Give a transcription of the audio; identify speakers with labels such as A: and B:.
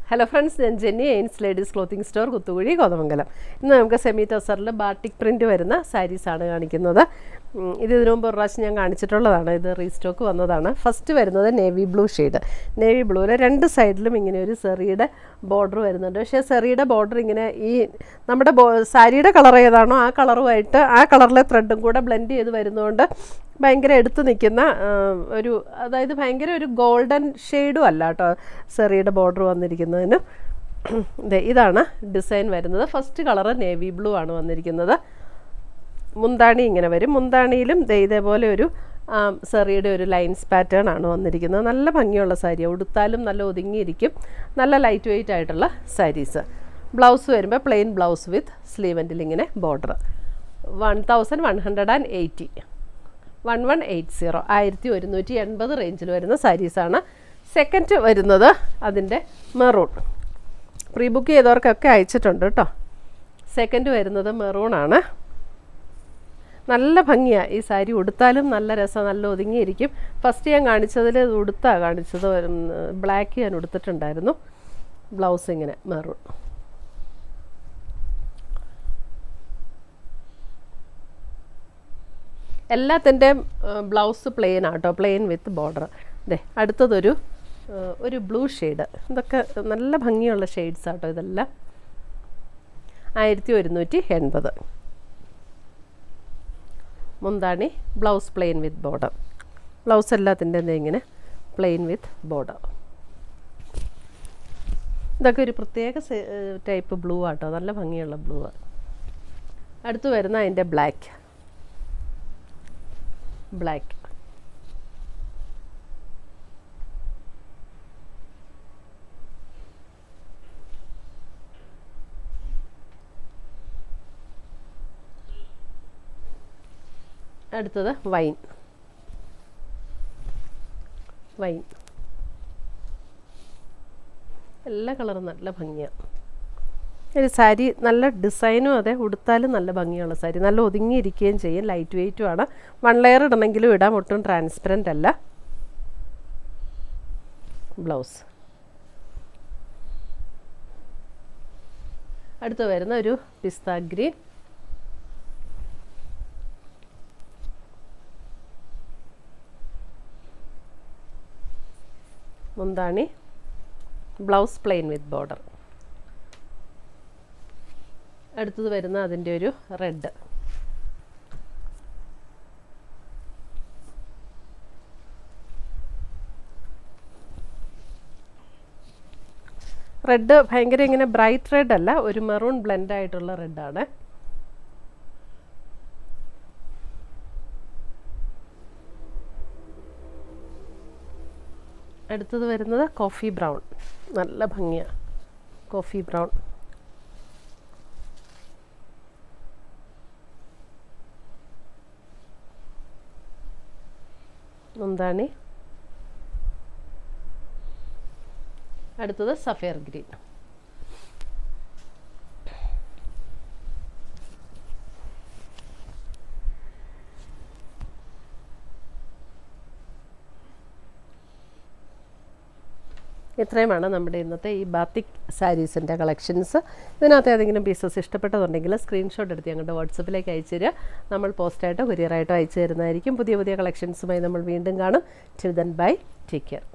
A: hello friends ഞാൻ Jenny എയിൻസ് ladies clothing store Kuthukuzhi Kothamangalam ഇന്ന് നമുക്ക് സെമി ടസറിൽ ബാട്ടിക് പ്രിൻറ്റ് വരുന്ന സാരീസാണ് കാണിക്കുന്നത് ഉം, ഇത് ഇതിനു മുമ്പ് ഒരു പ്രാവശ്യം ഞാൻ കാണിച്ചിട്ടുള്ളതാണ് ഇത് റീസ്റ്റോക്ക് വന്നതാണ് ഫസ്റ്റ് വരുന്നത് നേവി ബ്ലൂ ഷെയ്ഡ് നേവി ബ്ലൂവിൽ രണ്ട് സൈഡിലും ഇങ്ങനെ ഒരു സെറിയുടെ ബോർഡർ വരുന്നുണ്ട് പക്ഷേ സെറിയുടെ ബോർഡർ ഇങ്ങനെ ഈ നമ്മുടെ ബോ സാരിയുടെ കളർ ഏതാണോ ആ കളറുമായിട്ട് ആ കളറിലെ ത്രെഡും കൂടെ ബ്ലെൻഡ് ചെയ്ത് വരുന്നതുകൊണ്ട് ഭയങ്കര എടുത്തു നിൽക്കുന്ന ആ, ഒരു അതായത് ഭയങ്കര ഒരു ഗോൾഡൻ ഷെയ്ഡും അല്ല കേട്ടോ സെറിയുടെ ബോർഡർ വന്നിരിക്കുന്നതിന് ദേ ഇതാണ് ഡിസൈൻ വരുന്നത് ഫസ്റ്റ് കളറ് നേവി ബ്ലൂ ആണ് വന്നിരിക്കുന്നത് മുന്താണി ഇങ്ങനെ വരും മുന്താണിയിലും ദേ ഇതേപോലെ ഒരു ആ, സെറിയുടെ ഒരു ലൈൻസ് പാറ്റേൺ ആണ് വന്നിരിക്കുന്നത് നല്ല ഭംഗിയുള്ള സാരി ഉടുത്താലും നല്ല ഒതുങ്ങിയിരിക്കും നല്ല ലൈറ്റ് വെയിറ്റ് ആയിട്ടുള്ള സാരീസ് ബ്ലൗസ് വരുമ്പോൾ പ്ലെയിൻ ബ്ലൗസ് വിത്ത് സ്ലീവൻറ്റിൽ ഇങ്ങനെ border one thousand one hundred and eighty one one eight zero ആയിരത്തി ഒരുന്നൂറ്റി എൺപത് റേഞ്ചിൽ വരുന്ന സാരീസാണ് സെക്കൻഡ് വരുന്നത് അതിൻ്റെ മെറൂൺ പ്രീ ബുക്ക് ചെയ്തവർക്കൊക്കെ അയച്ചിട്ടുണ്ട് കേട്ടോ സെക്കൻഡ് വരുന്നത് മെറൂണാണ് നല്ല ഭംഗിയാണ് ഈ സാരി ഉടുത്താലും നല്ല രസം നല്ല ഒതുങ്ങിയിരിക്കും ഫസ്റ്റ് ഞാൻ കാണിച്ചതിൽ ഉടുത്താണ് കാണിച്ചത് ബ്ലാക്ക് ഞാൻ ഉടുത്തിട്ടുണ്ടായിരുന്നു ബ്ലൗസ് ഇങ്ങനെ മെറൂൺ എല്ലാത്തിൻ്റെയും ബ്ലൗസ് പ്ലെയിൻ ആട്ടോ പ്ലെയിൻ വിത്ത് ബോർഡർ അതെ അടുത്തതൊരു ആ, ഒരു ബ്ലൂ ഷെയ്ഡ് ഇതൊക്കെ നല്ല ഭംഗിയുള്ള ഷെയ്ഡ്സ് ആട്ടോ ഇതെല്ലാം ആയിരത്തി ഒരുന്നൂറ്റി എൺപത് മുന്താണി blouse plain with border blouse എല്ലാത്തിൻ്റെ ഇങ്ങനെ പ്ലെയിൻ വിത്ത് ബോർഡർ ഇതൊക്കെ ഒരു പ്രത്യേക ടൈപ്പ് ബ്ലൂ ആട്ടോ നല്ല ഭംഗിയുള്ള ബ്ലൂ അടുത്ത് വരുന്ന അതിൻ്റെ ബ്ലാക്ക് ബ്ലാക്ക് അടുത്തത് വൈൻ വൈൻ എല്ലാ കളറും നല്ല ഭംഗിയാണ് ഒരു സാരി നല്ല ഡിസൈനും അതെ ഉടുത്താലും നല്ല ഭംഗിയുള്ള സാരി നല്ല ഒതുങ്ങിയിരിക്കുകയും ചെയ്യും ലൈറ്റ് വെയ്റ്റും ആണ് വൺ ലെയർ ഇടണമെങ്കിലും ഇടാം ഒട്ടും ട്രാൻസ്പെറൻ്റ് അല്ല ബ്ലൗസ് അടുത്ത് വരുന്ന ഒരു പിസ്ത ഗ്രീൻ മുന്താണി ബ്ലൗസ് പ്ലെയിൻ വിത്ത് ബോർഡർ അടുത്തത് വരുന്ന അതിൻ്റെ ഒരു റെഡ് റെഡ് ഭയങ്കര ഇങ്ങനെ ബ്രൈറ്റ് റെഡ് അല്ല ഒരു മെറൂൺ ബ്ലെൻഡ് ആയിട്ടുള്ള റെഡാണ് അടുത്തത് വരുന്നത് കോഫി ബ്രൗൺ നല്ല ഭംഗിയാണ് കോഫി ബ്രൗൺ മുന്താണി അടുത്തത് സഫയർ ഗ്രീൻ ഇത്രയുമാണ് നമ്മുടെ ഇന്നത്തെ ഈ ബാത്തിക് സാരീസിൻ്റെ കളക്ഷൻസ് ഇതിനകത്ത് ഏതെങ്കിലും പീസസ് ഇഷ്ടപ്പെട്ടതുണ്ടെങ്കിൽ സ്ക്രീൻഷോട്ട് എടുത്ത് ഞങ്ങളുടെ വാട്സപ്പിലേക്ക് അയച്ചു തരിക നമ്മൾ പോസ്റ്റായിട്ടോ കൊറിയറായിട്ടോ അയച്ചു തരുന്നതായിരിക്കും പുതിയ പുതിയ കളക്ഷൻസുമായി നമ്മൾ വീണ്ടും കാണും till then bye take care